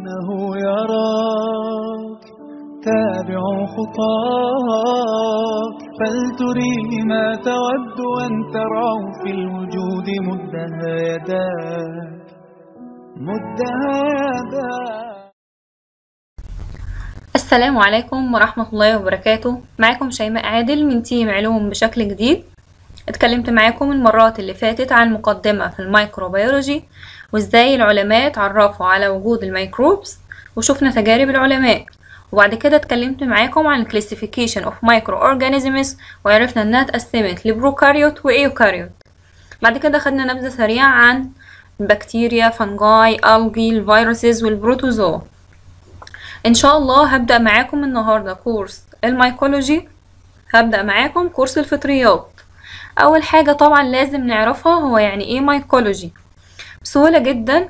إنه يراك تابع خطاك فلتريه ما تود أن تراه في الوجود مدها يداك مدها يداك السلام عليكم ورحمة الله وبركاته معاكم شيماء عادل من تيم علوم بشكل جديد اتكلمت معاكم المرات اللي فاتت عن مقدمة في الميكروبيولوجي وازاي العلماء اتعرفوا على وجود الميكروبس وشفنا تجارب العلماء وبعد كده اتكلمت معاكم عن classification of microorganisms وعرفنا انها اتقسمت لبروكاريوت وايوكاريوت بعد كده خدنا نبذة سريعة عن البكتيريا فنجاي الجي الفيروسز والبروتوزوا ان شاء الله هبدأ معاكم النهاردة كورس الميكولوجي هبدأ معاكم كورس الفطريات اول حاجة طبعا لازم نعرفها هو يعني ايه ميكولوجي بسهولة جدا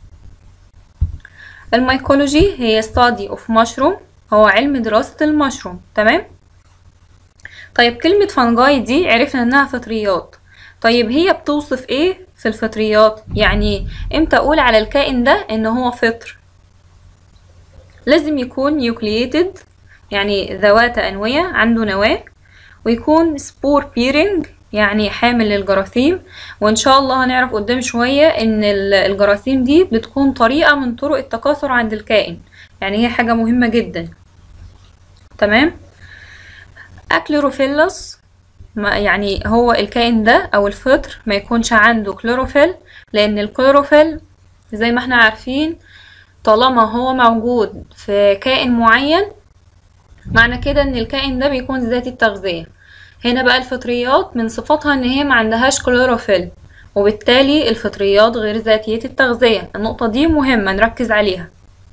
الميكولوجي هي study of mushroom هو علم دراسة المشروم تمام طيب كلمة فنجاي دي عرفنا انها فطريات طيب هي بتوصف ايه في الفطريات يعني امتى اقول على الكائن ده ان هو فطر لازم يكون نيوكلييتد يعني ذوات أنوية عنده نواة ويكون سبور بيرنج يعني حامل للجراثيم وإن شاء الله هنعرف قدام شوية إن الجراثيم دي بتكون طريقة من طرق التكاثر عند الكائن يعني هي حاجة مهمة جدا تمام أكلوروفيلس يعني هو الكائن ده أو الفطر ما يكونش عنده كلوروفيل لأن الكلوروفيل زي ما احنا عارفين طالما هو موجود في كائن معين معنى كده ان الكائن ده بيكون ذاتي التغذية هنا بقى الفطريات من صفاتها ان هي ما عندهاش كلوروفيل وبالتالي الفطريات غير ذاتية التغذية النقطة دي مهمة نركز عليها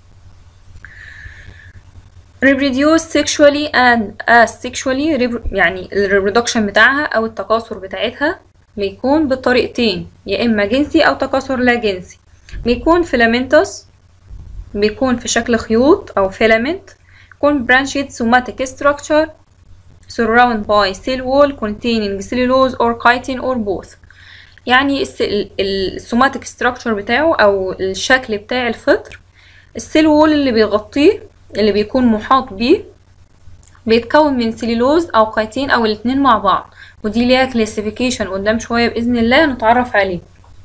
reproduce sexually and asexually يعني الريبرودكشن بتاعها او التكاثر بتاعتها بيكون بالطريقتين يا اما جنسي او تكاثر لا جنسي بيكون فيلامنتوس بيكون في شكل خيوط أو فيلامنت يكون branched somatic structure surrounded by cell wall containing cellulose or chitin or both يعني السوماتيك structure بتاعه أو الشكل بتاع الفطر السيل وول اللي بيغطيه اللي بيكون محاط بيه بيتكون من سيلولوز أو كايتين أو الاتنين مع بعض ودي ليها كلاسيفيكيشن قدام شوية بإذن الله نتعرف عليه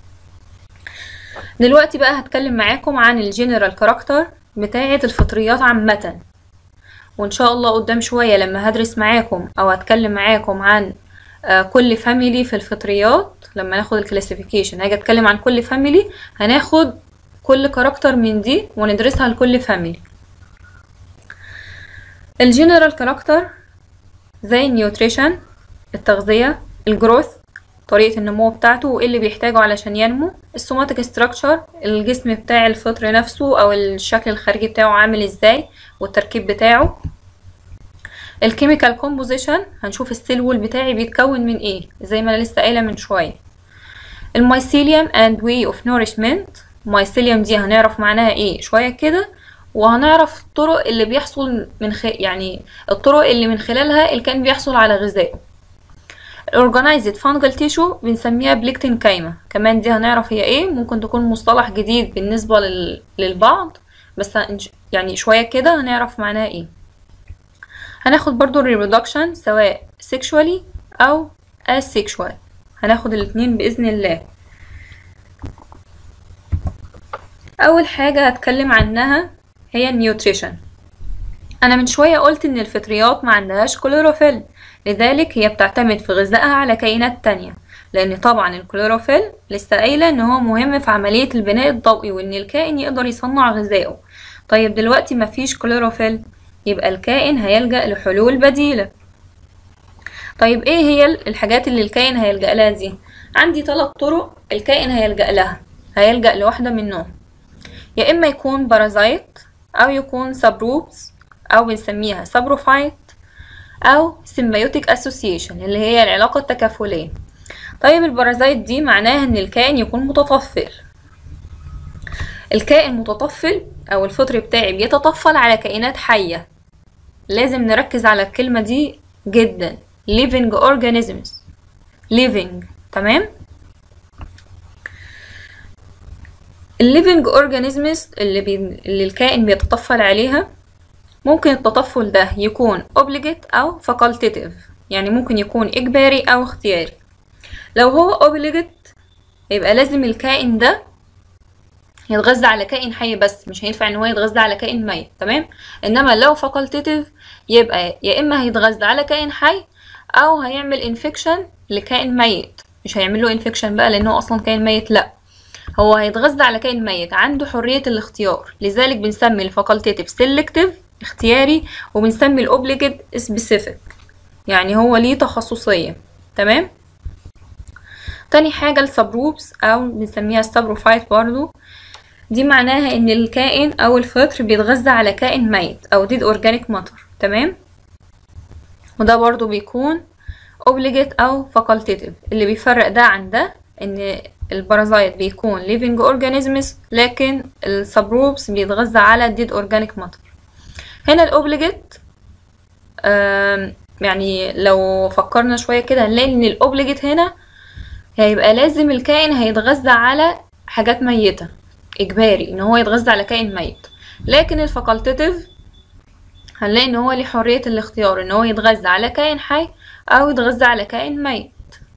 دلوقتي بقى هتكلم معاكم عن الجنرال كاركتر بتاعة الفطريات عامة وان شاء الله قدام شوية لما هدرس معاكم او هتكلم معاكم عن كل فاميلي في الفطريات لما ناخد الكلاسيفيكيشن هاجي اتكلم عن كل فاميلي هناخد كل كاركتر من دي وندرسها لكل فاميلي الجنرال كاركتر زي النيوتريشن التغذية الجروث طريقة النمو بتاعته وايه اللي بيحتاجه علشان ينمو السوماتيك ستراكشر الجسم بتاع الفطر نفسه او الشكل الخارجي بتاعه عامل ازاي والتركيب بتاعه الكيميكال كومبوزيشن هنشوف السيل وول بتاعي بيتكون من ايه زي ما انا لسه قايله من شويه المايسيليوم اند واي اوف نوريشمنت المايسيليوم دي هنعرف معناها ايه شويه كده وهنعرف الطرق اللي بيحصل من خ... يعني الطرق اللي من خلالها اللي كان بيحصل على غذائه الاورجنايزد فانجل تيشو بنسميها بليكتين كايمة كمان دي هنعرف هي ايه ممكن تكون مصطلح جديد بالنسبة لل... للبعض بس يعني شوية كده هنعرف معناها ايه هناخد برضو الريبرودكشن سواء sexually او asexual هناخد الاتنين بإذن الله أول حاجة هتكلم عنها هي النيوتريشن أنا من شوية قلت إن الفطريات ما عندهاش كلوروفيل لذلك هي بتعتمد في غذائها على كائنات تانية لأن طبعا الكلوروفيل لسه قايلة إن هو مهم في عملية البناء الضوئي وإن الكائن يقدر يصنع غذائه طيب دلوقتي مفيش كلوروفيل يبقى الكائن هيلجأ لحلول بديلة طيب ايه هي الحاجات اللي الكائن هيلجأ لها دي عندي ثلاث طرق الكائن هيلجأ لها هيلجأ لواحدة منهم يا إما يكون بارازايت أو يكون سبروبس أو بنسميها سبروفايت أو سيمبيوتيك أسوسيشن اللي هي العلاقة التكافلية طيب البارازايت دي معناها إن الكائن يكون متطفل الكائن متطفل أو الفطر بتاعي بيتطفل على كائنات حية لازم نركز على الكلمة دي جدا living organisms living تمام الليفنج اورجانيزمز اللي, بي... اللي الكائن بيتطفل عليها ممكن التطفل ده يكون obligate أو facultative يعني ممكن يكون إجباري أو اختياري لو هو obligate يبقى لازم الكائن ده يتغذى على كائن حي بس مش هينفع ان هو يتغذى على كائن ميت تمام انما لو facultative يبقى يا اما هيتغذى على كائن حي او هيعمل انفكشن لكائن ميت مش هيعمل له انفكشن بقى لانه اصلا كائن ميت لا هو هيتغذى على كائن ميت عنده حرية الاختيار لذلك بنسمي الفاكولتيتيف سيلكتيف اختياري وبنسمي الاوبليجيت سبيسيفيك يعني هو ليه تخصصية تمام تاني حاجة السبروبس أو بنسميها السبروفايت برضو دي معناها إن الكائن أو الفطر بيتغذى على كائن ميت أو ديد أورجانيك ماتر تمام وده برضو بيكون obligate أو facultative اللي بيفرق ده عن ده إن البارازايت بيكون living organisms لكن السبروبس بيتغذى على dead organic matter هنا الأوبليجيت يعني لو فكرنا شوية كده هنلاقي إن الأوبليجيت هنا هيبقى لازم الكائن هيتغذى على حاجات ميتة إجباري إن هو يتغذى على كائن ميت لكن الفاكولتيتيف هنلاقي إن هو ليه حرية الاختيار إن هو يتغذى على كائن حي أو يتغذى على كائن ميت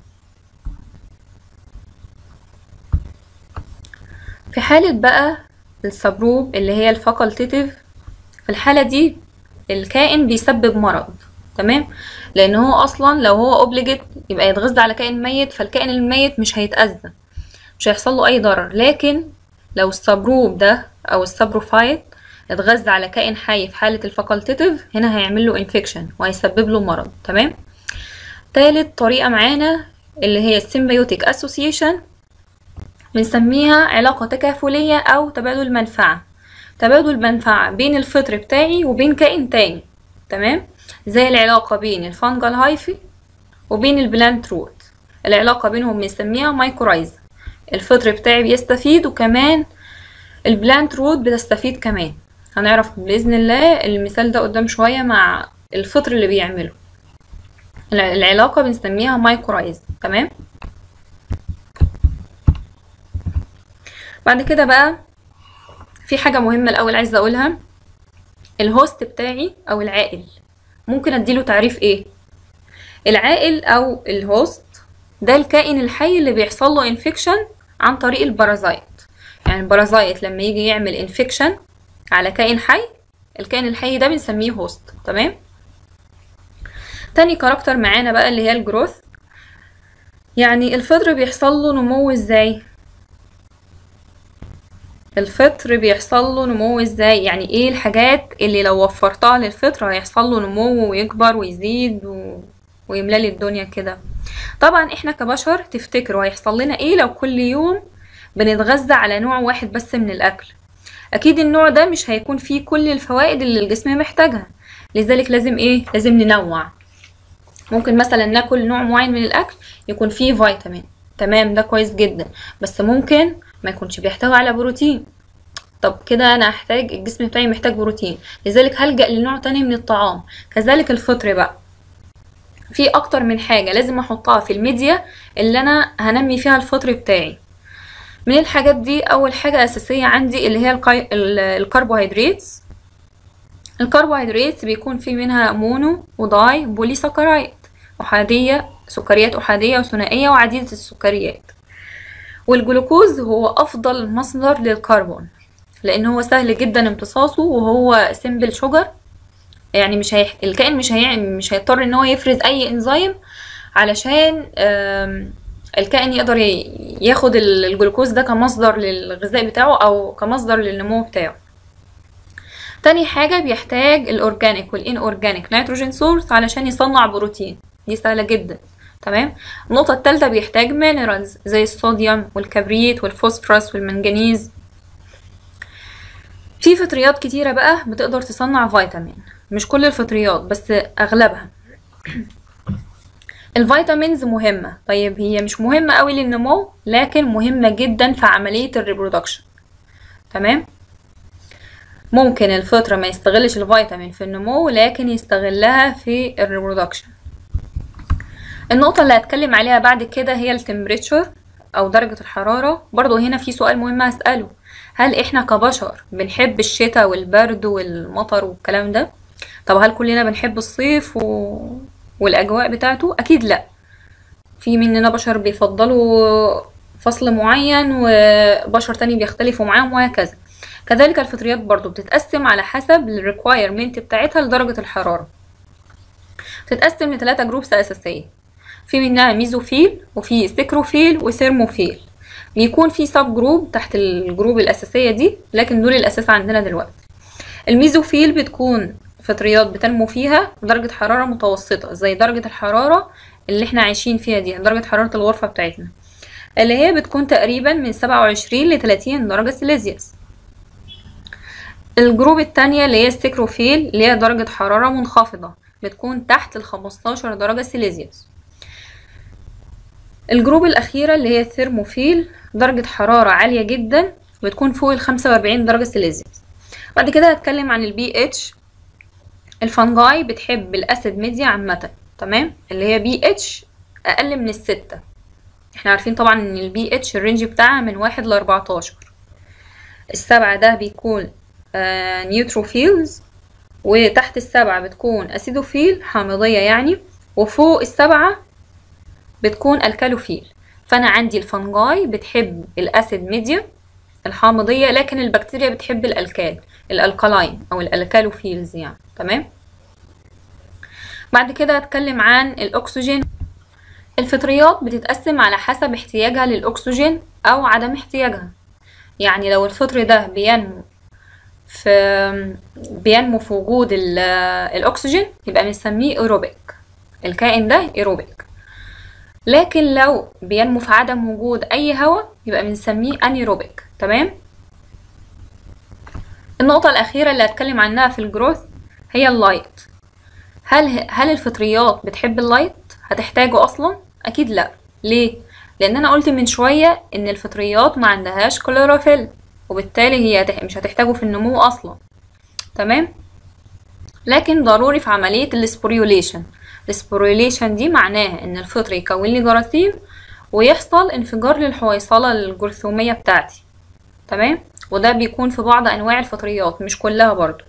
في حالة بقى السبروب اللي هي الفاكولتيتيف في الحالة دي الكائن بيسبب مرض تمام لان هو اصلا لو هو اوبليجيت يبقى يتغذى على كائن ميت فالكائن الميت مش هيتأذى مش هيحصل له اي ضرر لكن لو السبروب ده او السبروفايت اتغذى على كائن حي في حالة الفاكولتيتيف هنا هيعمل له انفكشن وهيسبب له مرض تمام تالت طريقة معانا اللي هي السيمبيوتيك اسوسيشن بنسميها علاقة تكافلية أو تبادل منفعة تبادل منفعة بين الفطر بتاعي وبين كائن تاني تمام زي العلاقة بين الفانجل هايفي وبين البلانت روت العلاقة بينهم بنسميها مايكورايز الفطر بتاعي بيستفيد وكمان البلانت روت بتستفيد كمان هنعرف بإذن الله المثال ده قدام شوية مع الفطر اللي بيعمله العلاقة بنسميها مايكورايز تمام بعد كده بقى في حاجة مهمة الأول عايزة أقولها الهوست بتاعي أو العائل ممكن أديله تعريف إيه العائل أو الهوست ده الكائن الحي اللي بيحصل له انفكشن عن طريق البارازايت يعني البارازايت لما يجي يعمل انفكشن على كائن حي الكائن الحي ده بنسميه هوست تمام تاني كاركتر معانا بقى اللي هي الجروث يعني الفطر بيحصل له نمو ازاي الفطر بيحصل له نمو ازاي يعني ايه الحاجات اللي لو وفرتها للفطر هيحصل له نمو ويكبر ويزيد و... ويملى لي الدنيا كده طبعا احنا كبشر تفتكروا هيحصل لنا ايه لو كل يوم بنتغذى على نوع واحد بس من الاكل اكيد النوع ده مش هيكون فيه كل الفوائد اللي الجسم محتاجها لذلك لازم ايه لازم ننوع ممكن مثلا ناكل نوع معين من الاكل يكون فيه فيتامين تمام ده كويس جدا بس ممكن ما يكونش بيحتوي على بروتين طب كده انا هحتاج الجسم بتاعي محتاج بروتين لذلك هلجأ لنوع تاني من الطعام كذلك الفطر بقى في اكتر من حاجة لازم احطها في الميديا اللي انا هنمي فيها الفطر بتاعي من الحاجات دي اول حاجة اساسية عندي اللي هي الكي... الكربوهيدرات الكربوهيدرات بيكون في منها مونو وداي بولي سكرايد احادية سكريات احادية وثنائية وعديدة السكريات والجلوكوز هو افضل مصدر للكربون لان هو سهل جدا امتصاصه وهو سيمبل شوجر يعني مش هي... الكائن مش هي... مش هيضطر ان هو يفرز اي انزيم علشان الكائن يقدر ياخد الجلوكوز ده كمصدر للغذاء بتاعه او كمصدر للنمو بتاعه تاني حاجة بيحتاج الأورجانيك والإن أورجانيك نيتروجين سورس علشان يصنع بروتين دي سهلة جدا تمام النقطة التالتة بيحتاج مينرالز زي الصوديوم والكبريت والفوسفورس والمنجنيز في فطريات كتيرة بقى بتقدر تصنع فيتامين مش كل الفطريات بس أغلبها الفيتامينز مهمة طيب هي مش مهمة قوي للنمو لكن مهمة جدا في عملية الريبرودكشن تمام ممكن الفطرة ما يستغلش الفيتامين في النمو لكن يستغلها في الريبرودكشن النقطة اللي هتكلم عليها بعد كده هي التمبريتشر أو درجة الحرارة برضو هنا في سؤال مهم هسأله هل احنا كبشر بنحب الشتاء والبرد والمطر والكلام ده طب هل كلنا بنحب الصيف و... والاجواء بتاعته اكيد لا في مننا بشر بيفضلوا فصل معين وبشر تاني بيختلفوا معاهم وهكذا كذلك الفطريات برضو بتتقسم على حسب الريكوايرمنت بتاعتها لدرجة الحرارة بتتقسم لثلاثة جروبس أساسية في منها ميزوفيل وفي سكروفيل وثيرموفيل بيكون في سب جروب تحت الجروب الأساسية دي لكن دول الأساس عندنا دلوقتي الميزوفيل بتكون فطريات بتنمو فيها درجة حرارة متوسطة زي درجة الحرارة اللي احنا عايشين فيها دي درجة حرارة الغرفة بتاعتنا اللي هي بتكون تقريبا من سبعة وعشرين لتلاتين درجة سيليزيوس الجروب التانية اللي هي السكروفيل اللي هي درجة حرارة منخفضة بتكون تحت الخمستاشر درجة سيليزيوس الجروب الأخيرة اللي هي الثيرموفيل درجة حرارة عالية جدا بتكون فوق الخمسة وأربعين درجة سيليزيوس بعد كده هتكلم عن البي اتش الفنجاي بتحب الأسيد ميديا عامة تمام اللي هي بي اتش أقل من الستة احنا عارفين طبعا ان البي اتش الرينج بتاعها من واحد لأربعتاشر السبعة ده بيكون آه نيوتروفيلز وتحت السبعة بتكون أسيدوفيل حامضية يعني وفوق السبعة بتكون الكالوفيل فأنا عندي الفنجاي بتحب الأسيد ميديا الحامضية لكن البكتيريا بتحب الألكال الألكالاين أو الألكالوفيلز يعني تمام بعد كده هتكلم عن الأكسجين الفطريات بتتقسم على حسب احتياجها للأكسجين أو عدم احتياجها يعني لو الفطر ده بينمو في بينمو في وجود الأكسجين يبقى بنسميه ايروبيك الكائن ده ايروبيك لكن لو بينمو في عدم وجود أي هواء يبقى بنسميه انيروبيك تمام النقطة الأخيرة اللي هتكلم عنها في الجروث هي اللايت هل هل الفطريات بتحب اللايت هتحتاجه أصلا أكيد لأ ليه لأن أنا قلت من شوية إن الفطريات ما عندهاش كلوروفيل وبالتالي هي مش هتحتاجه في النمو أصلا تمام لكن ضروري في عملية السبوريوليشن السبوريوليشن دي معناها إن الفطر يكون لي جراثيم ويحصل انفجار للحويصلة الجرثومية بتاعتي تمام وده بيكون في بعض أنواع الفطريات مش كلها برضو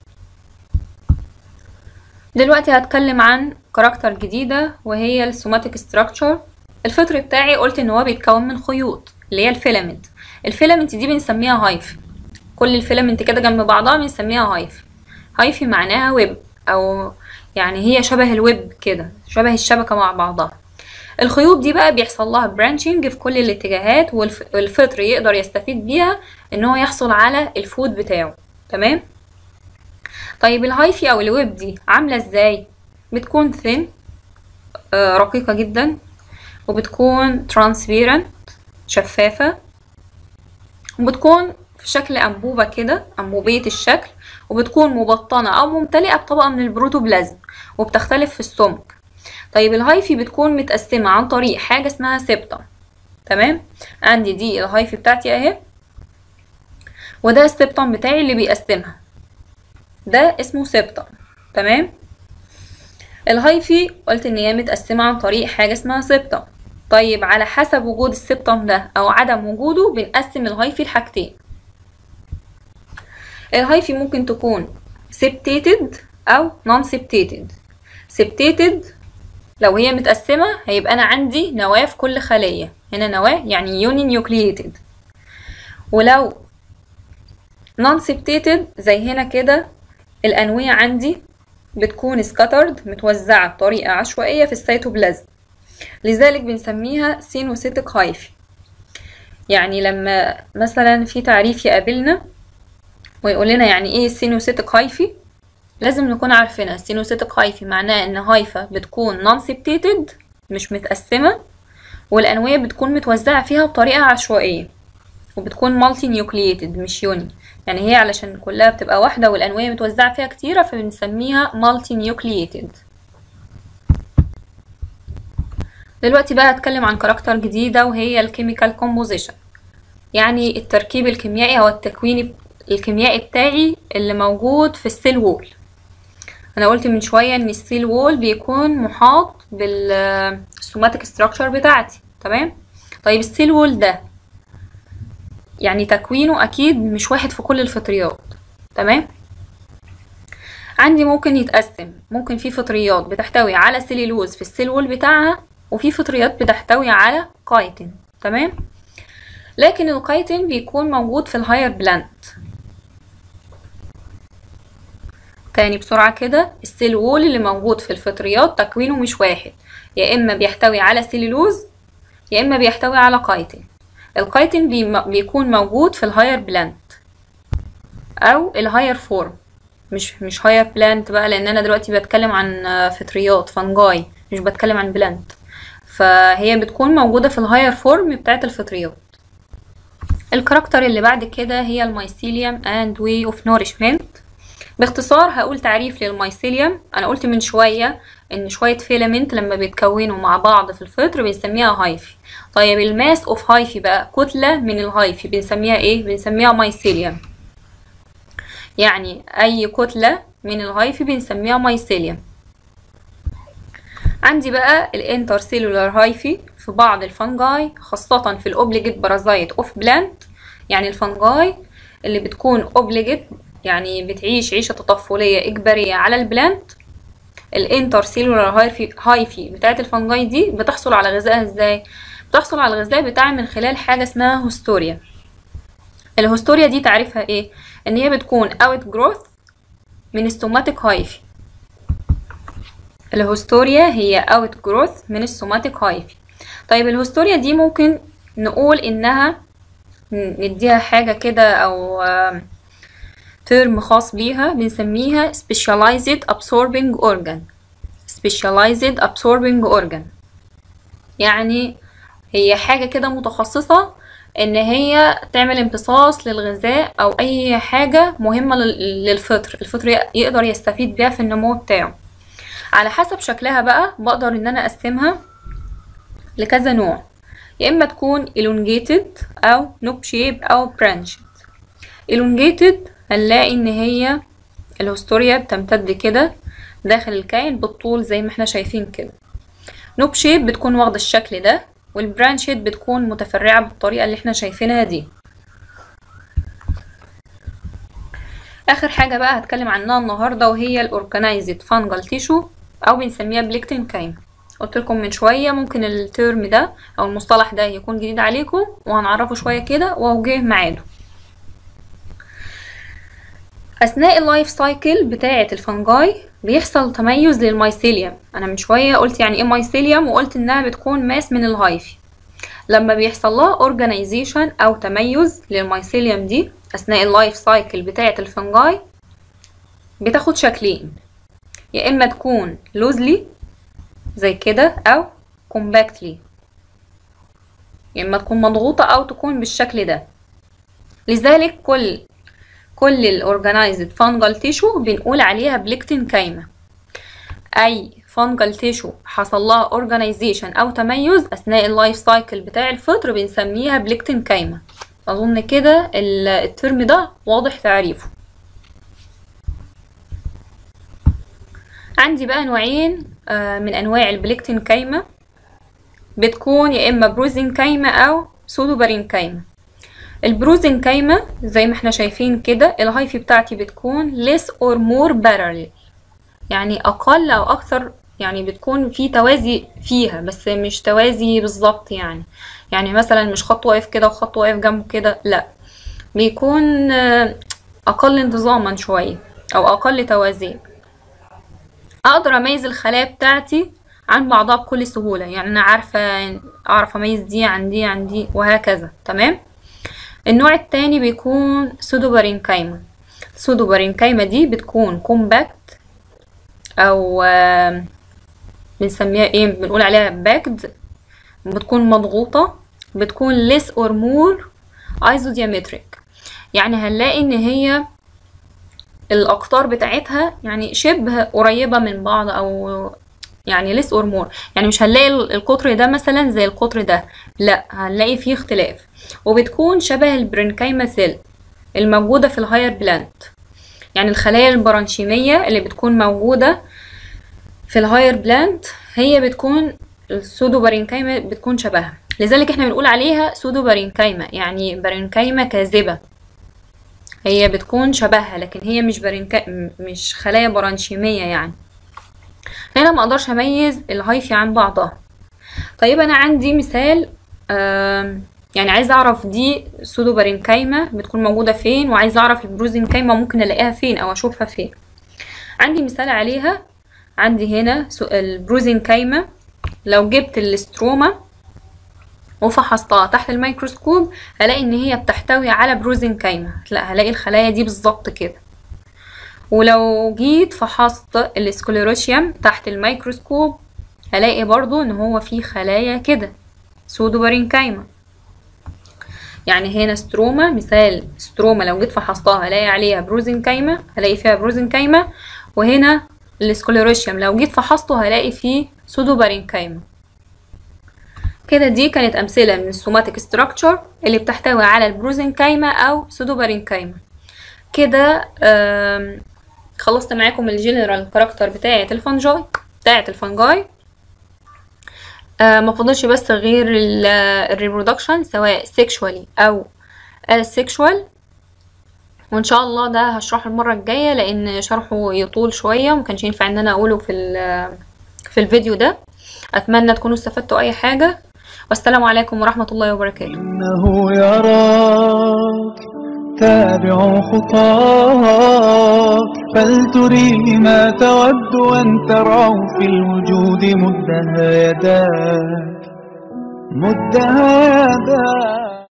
دلوقتي هتكلم عن كاركتر جديدة وهي السوماتيك ستراكشر الفطر بتاعي قلت ان هو بيتكون من خيوط اللي هي الفيلامنت الفيلامنت دي بنسميها هايف كل الفيلامنت كده جنب بعضها بنسميها هايف هايفي معناها ويب او يعني هي شبه الويب كده شبه الشبكة مع بعضها الخيوط دي بقى بيحصل لها برانشنج في كل الاتجاهات والفطر يقدر يستفيد بيها ان هو يحصل على الفود بتاعه تمام طيب الهايفي او الويب دي عاملة ازاي بتكون ثين آه رقيقة جدا وبتكون ترانسبيرنت شفافة وبتكون في شكل أنبوبة كده أنبوبية الشكل وبتكون مبطنة أو ممتلئة بطبقة من البروتوبلازم وبتختلف في السمك طيب الهايفي بتكون متقسمة عن طريق حاجة اسمها سبتم تمام عندي دي الهايفي بتاعتي اهي وده السبتم بتاعي اللي بيقسمها ده اسمه سبتم تمام الهايفي قلت ان هي متقسمة عن طريق حاجة اسمها سبتم طيب على حسب وجود السبتم ده او عدم وجوده بنقسم الهايفي لحاجتين الهايفي ممكن تكون سبتيتد او نون سبتيتد سبتيتد لو هي متقسمة هيبقى أنا عندي نواة في كل خلية هنا نواة يعني يوني نيوكلييتد ولو نون سبتيتد زي هنا كده الأنوية عندي بتكون سكاترد متوزعة بطريقة عشوائية في السيتوبلازم لذلك بنسميها سينوسيتك هايفي يعني لما مثلا في تعريف يقابلنا ويقول لنا يعني ايه سينوسيتك هايفي لازم نكون عارفينها السينوسيتك هايفي معناه ان هايفا بتكون نون سبتيتد مش متقسمة والأنوية بتكون متوزعة فيها بطريقة عشوائية وبتكون مالتي نيوكلييتد مش يوني يعني هي علشان كلها بتبقى واحدة والأنوية متوزعة فيها كتيرة فبنسميها مالتي نيوكلييتد دلوقتي بقى هتكلم عن كاركتر جديدة وهي الكيميكال كومبوزيشن يعني التركيب الكيميائي أو التكوين الكيميائي بتاعي اللي موجود في السيل وول انا قلت من شويه ان السيل وول بيكون محاط بالسوماتيك ستراكشر بتاعتي تمام طيب السيل وول ده يعني تكوينه اكيد مش واحد في كل الفطريات تمام عندي ممكن يتقسم ممكن في فطريات بتحتوي على سيلولوز في السيل وول بتاعها وفي فطريات بتحتوي على كايتين تمام لكن الكايتين بيكون موجود في الهاير بلانت تاني بسرعة كده السيل وول اللي موجود في الفطريات تكوينه مش واحد يا إما بيحتوي على سيلولوز يا إما بيحتوي على كايتين الكايتين بي بيكون موجود في الهاير بلانت أو الهاير فورم مش مش هاير بلانت بقى لأن أنا دلوقتي بتكلم عن فطريات فانجاي مش بتكلم عن بلانت فهي بتكون موجودة في الهاير فورم بتاعت الفطريات الكاركتر اللي بعد كده هي الميسيليوم and way of nourishment باختصار هقول تعريف للميسيليوم انا قلت من شويه ان شويه فيلامنت لما بيتكونوا مع بعض في الفطر بنسميها هايفي طيب الماس اوف هايفي بقى كتله من الهايفي بنسميها ايه بنسميها ميسيليوم يعني اي كتله من الهايفي بنسميها ميسيليوم عندي بقى الانترسيلولار هايفي في بعض الفنجاي خاصة في الأوبليجيت بارازايت اوف بلانت يعني الفنجاي اللي بتكون اوبليجيت يعني بتعيش عيشة تطفلية إجبارية على البلانت الانترسيلولار هايفي هايفي بتاعت الفنجاي دي بتحصل على غذائها ازاي بتحصل على الغذاء بتاعها من خلال حاجة اسمها هوستوريا الهوستوريا دي تعريفها ايه ان هي بتكون اوت جروث من السوماتيك هايفي الهوستوريا هي اوت جروث من السوماتيك هايفي طيب الهوستوريا دي ممكن نقول انها نديها حاجة كده او ترم خاص بيها بنسميها specialized absorbing organ specialized absorbing organ يعني هي حاجة كده متخصصة ان هي تعمل امتصاص للغذاء او اي حاجة مهمة للفطر الفطر يقدر يستفيد بيها في النمو بتاعه على حسب شكلها بقى بقدر ان انا اقسمها لكذا نوع يا اما تكون elongated او knob shape او branched elongated هنلاقي ان هي الهستوريا بتمتد كده داخل الكائن بالطول زي ما احنا شايفين كده نوب شيب بتكون واخدة الشكل ده والبرانشيت بتكون متفرعة بالطريقة اللي احنا شايفينها دي اخر حاجة بقى هتكلم عنها النهاردة وهي الاورجانيزد فانجل تيشو او بنسميها بليكتين كايم قلت لكم من شوية ممكن الترم ده او المصطلح ده يكون جديد عليكم وهنعرفه شوية كده وجه ميعاده اثناء اللايف سايكل بتاعه الفنجاي بيحصل تميز للمايسيليوم انا من شويه قلت يعني ايه مايسيليوم وقلت انها بتكون ماس من الهايفي لما بيحصل لها اورجانيزيشن او تميز للمايسيليوم دي اثناء اللايف سايكل بتاعه الفنجاي بتاخد شكلين يا اما تكون لوزلي زي كده او كومباكتلي يا اما تكون مضغوطه او تكون بالشكل ده لذلك كل كل الاورجانيزد فانجل تيشو بنقول عليها بليكتين كايمة اي فانجل تيشو حصل لها اورجانيزيشن او تميز اثناء اللايف سايكل بتاع الفطر بنسميها بليكتين كايمة اظن كده الترم ده واضح تعريفه عندي بقى نوعين من انواع البليكتين كايمة بتكون يا اما بروزين كايمة او سودوبارين كايمة البروزن كايمة زي ما احنا شايفين كده الهايفي بتاعتي بتكون less or more parallel يعني اقل او اكثر يعني بتكون في توازي فيها بس مش توازي بالظبط يعني يعني مثلا مش خط واقف كده وخط واقف جنبه كده لا بيكون اقل انتظاما شوية او اقل توازي اقدر اميز الخلايا بتاعتي عن بعضها بكل سهولة يعني انا عارفة اعرف اميز دي عن دي عن دي وهكذا تمام النوع التاني بيكون سودوبارينكايما السودوبارينكايما دي بتكون كومباكت او بنسميها ايه بنقول عليها باكد بتكون مضغوطة بتكون less or more isodiametric يعني هنلاقي ان هي الاقطار بتاعتها يعني شبه قريبة من بعض او يعني less or more يعني مش هنلاقي القطر ده مثلا زي القطر ده لا هنلاقي فيه اختلاف وبتكون شبه البرنكايما سيل الموجودة في الهاير بلانت يعني الخلايا البرانشيمية اللي بتكون موجودة في الهاير بلانت هي بتكون السودو بارينكايما بتكون شبهها لذلك احنا بنقول عليها سودو بارينكايما يعني بارينكايما كاذبة هي بتكون شبهها لكن هي مش بارينكا م- مش خلايا برانشيمية يعني هنا ما اقدرش اميز الهايفي عن بعضها طيب انا عندي مثال آم، يعني عايزه اعرف دي سودو بارينكايما بتكون موجوده فين وعايزه اعرف البروزينكايما ممكن الاقيها فين او اشوفها فين عندي مثال عليها عندي هنا سو- البروزينكايما لو جبت الاستروما وفحصتها تحت الميكروسكوب هلاقي ان هي بتحتوي على بروزينكايما لا هلاقي الخلايا دي بالظبط كده ولو جيت فحصت السكليروشيوم تحت الميكروسكوب هلاقي برضو ان هو فيه خلايا كده سودو بارينكايما يعني هنا ستروما مثال ستروما لو جيت فحصتها هلاقي عليها بروزينكايما هلاقي فيها بروزينكايما وهنا السكليروشيوم لو جيت فحصته هلاقي فيه سودو بارينكايما كده دي كانت أمثلة من السوماتيك ستراكشر اللي بتحتوي على البروزينكايما أو سودو بارينكايما كده آم، خلصت معاكم الجنرال كاركتر بتاعة الفنجاي بتاعة الفنجاي آه، ما فضلش بس غير الريبرودكشن سواء سيكشوالي او asexual وان شاء الله ده هشرحه المره الجايه لان شرحه يطول شويه وما كانش ينفع ان انا اقوله في ال- في الفيديو ده اتمنى تكونوا استفدتوا اي حاجه والسلام عليكم ورحمه الله وبركاته إنه يراك تابع خطاك فلتري ما تود أن تراه في الوجود مدها يداك مدها يداك